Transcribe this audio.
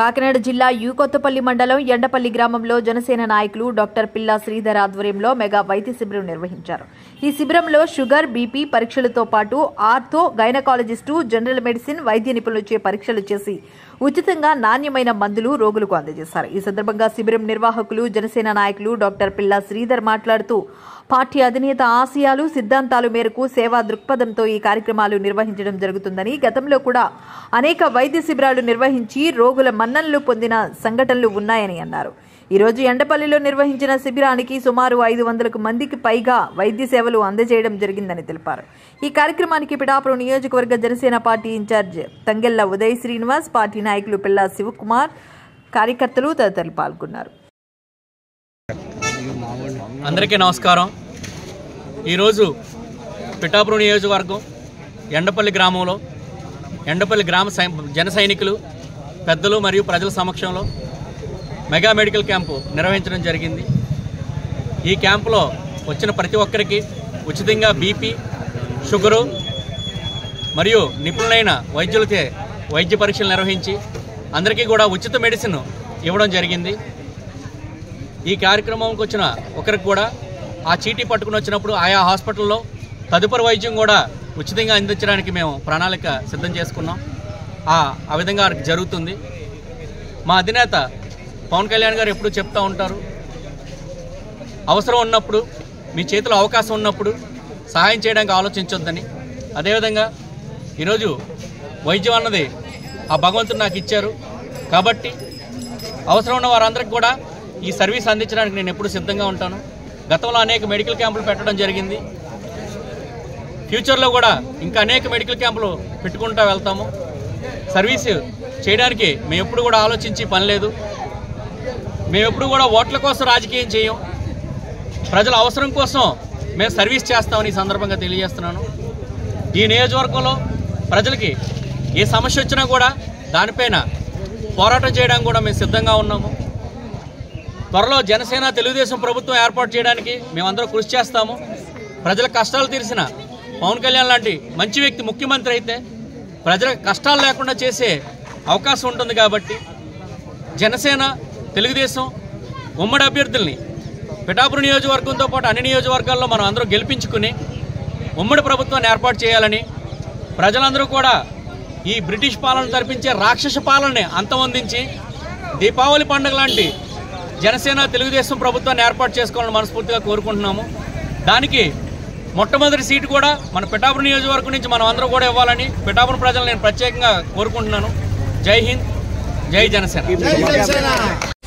కాకినాడ జిల్లా యూకొత్తపల్లి మండలం ఎండపల్లి గ్రామంలో జనసేన నాయకులు డాక్టర్ పిల్లా శ్రీధర్ ఆధ్వర్యంలో మెగా వైద్య శిబిరం నిర్వహించారు ఈ శిబిరంలో షుగర్ బీపీ పరీక్షలతో పాటు ఆర్థో గైనకాలజిస్టు జనరల్ మెడిసిన్ వైద్య నిపుణులచే పరీక్షలు చేసి ఉచితంగా నాణ్యమైన మందులు రోగులకు అందజేశారు ఈ సందర్భంగా శిబిరం నిర్వాహకులు జనసేన నాయకులు డాక్టర్ పిల్లా శ్రీధర్ మాట్లాడుతూ పార్టీ అధినేత ఆశయాలు సిద్ధాంతాలు మేరకు సేవా దృక్పథంతో ఈ కార్యక్రమాలు నిర్వహించడం జరుగుతుందని గతంలో కూడా అనేక వైద్య శిబిరాలు నిర్వహించి రోగుల మన్ననలు పొందిన సంఘటనలు ఉన్నాయని అన్నారు ఈ రోజు ఎండపల్లిలో నిర్వహించిన శిబిరానికి సుమారు ఐదు వందలకు మందికి పైగా వైద్య సేవలు అందజేయడం జరిగిందని తెలిపారు ఈ కార్యక్రమానికి పిఠాపురం నియోజకవర్గ Janasena party incharge Thangella Uday Srinivas party నాయకులు పిల్లా శివకుమార్ కార్యకర్తలు తదితరులు పాల్గొన్నారు అందరికీ నమస్కారం ఈరోజు పిఠాపురం నియోజకవర్గం ఎండపల్లి గ్రామంలో ఎండపల్లి గ్రామ సై జన సైనికులు పెద్దలు మరియు ప్రజల సమక్షంలో మెగా మెడికల్ క్యాంపు నిర్వహించడం జరిగింది ఈ క్యాంపులో వచ్చిన ప్రతి ఒక్కరికి ఉచితంగా బీపీ షుగరు మరియు నిపుణులైన వైద్యులచే వైద్య పరీక్షలు నిర్వహించి అందరికీ కూడా ఉచిత మెడిసిన్ ఇవ్వడం జరిగింది ఈ కార్యక్రమంకి వచ్చిన ఒకరికి కూడా ఆ చీటీ పట్టుకుని వచ్చినప్పుడు ఆయా హాస్పిటల్లో తదుపరి వైద్యం కూడా ఉచితంగా అందించడానికి మేము ప్రణాళిక సిద్ధం చేసుకున్నాం ఆ ఆ విధంగా వారికి జరుగుతుంది మా అధినేత పవన్ కళ్యాణ్ గారు ఎప్పుడూ చెప్తూ ఉంటారు అవసరం ఉన్నప్పుడు మీ చేతిలో అవకాశం ఉన్నప్పుడు సహాయం చేయడానికి ఆలోచించొద్దని అదేవిధంగా ఈరోజు వైద్యం అన్నది ఆ భగవంతుడు నాకు ఇచ్చారు కాబట్టి అవసరం ఉన్న వారందరికి కూడా ఈ సర్వీస్ అందించడానికి నేను ఎప్పుడు సిద్ధంగా ఉంటాను గతంలో అనేక మెడికల్ క్యాంపులు పెట్టడం జరిగింది ఫ్యూచర్లో కూడా ఇంకా అనేక మెడికల్ క్యాంపులు పెట్టుకుంటూ వెళ్తాము సర్వీస్ చేయడానికి మేము ఎప్పుడు కూడా ఆలోచించి పని లేదు మేము ఎప్పుడు కూడా ఓట్ల కోసం రాజకీయం చేయం ప్రజల అవసరం కోసం మేము సర్వీస్ చేస్తామని ఈ సందర్భంగా తెలియజేస్తున్నాను ఈ నియోజకవర్గంలో ప్రజలకి ఏ సమస్య వచ్చినా కూడా దానిపైన పోరాటం చేయడానికి కూడా మేము సిద్ధంగా ఉన్నాము త్వరలో జనసేన తెలుగుదేశం ప్రభుత్వం ఏర్పాటు చేయడానికి మేమందరం కృషి చేస్తాము ప్రజల కష్టాలు తీర్చిన పవన్ కళ్యాణ్ లాంటి మంచి వ్యక్తి ముఖ్యమంత్రి అయితే ప్రజలకు కష్టాలు లేకుండా చేసే అవకాశం ఉంటుంది కాబట్టి జనసేన తెలుగుదేశం ఉమ్మడి అభ్యర్థుల్ని పిఠాపురం నియోజకవర్గంతో పాటు అన్ని నియోజకవర్గాల్లో మనం అందరూ గెలిపించుకుని ఉమ్మడి ప్రభుత్వాన్ని ఏర్పాటు చేయాలని ప్రజలందరూ కూడా ఈ బ్రిటిష్ పాలన తరపించే రాక్షస పాలనని అంతమొందించి దీపావళి పండుగ లాంటి జనసేన తెలుగుదేశం ప్రభుత్వాన్ని ఏర్పాటు చేసుకోవాలని మనస్ఫూర్తిగా కోరుకుంటున్నాము దానికి మొట్టమొదటి సీటు కూడా మన పిఠాపురం నియోజకవర్గం నుంచి మనం అందరూ కూడా ఇవ్వాలని పిఠాపురం ప్రజలు నేను ప్రత్యేకంగా కోరుకుంటున్నాను జై హింద్ జై జనసేన